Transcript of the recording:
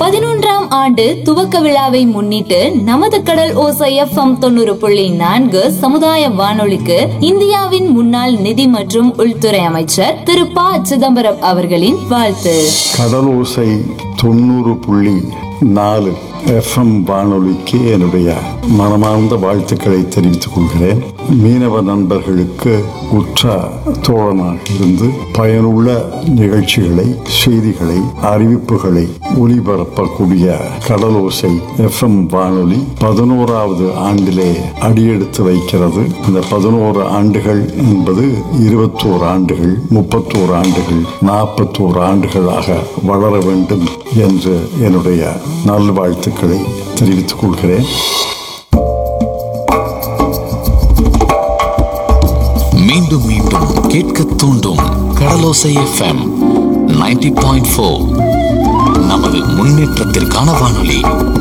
பதினொன்றாம் ஆண்டு துவக்க விழாவை முன்னிட்டு நமது கடல் ஓசை எஃப்எம் தொண்ணூறு புள்ளி நான்கு சமுதாய வானொலிக்கு இந்தியாவின் முன்னாள் நிதி மற்றும் உள்துறை அமைச்சர் திரு ப சிதம்பரம் அவர்களின் வாழ்த்து கடலோசை தொண்ணூறு புள்ளி நாலு எஃப்எம் வானொலிக்கு என்னுடைய மனமார்ந்த வாழ்த்துக்களை தெரிவித்துக் கொள்கிறேன் மீனவ நண்பர்களுக்கு உற்ற தோழனாக இருந்து பயனுள்ள நிகழ்ச்சிகளை செய்திகளை அறிவிப்புகளை ஒலிபரப்பக்கூடிய கடலோசை எஃப்எம் வானொலி பதினோராவது ஆண்டிலே அடியெடுத்து வைக்கிறது இந்த பதினோரு ஆண்டுகள் என்பது இருபத்தோரு ஆண்டுகள் முப்பத்தோரு ஆண்டுகள் நாற்பத்தோரு ஆண்டுகளாக வளர வேண்டும் என்று என்னுடைய நல்வாழ்த்துக்களை தெரிவித்துக் கொள்கிறேன் மீண்டும் மீண்டும் கேட்க தூண்டும் கடலோசை எஃப்எம் 90.4 பாயிண்ட் நமது முன்னேற்றத்திற்கான வானொலி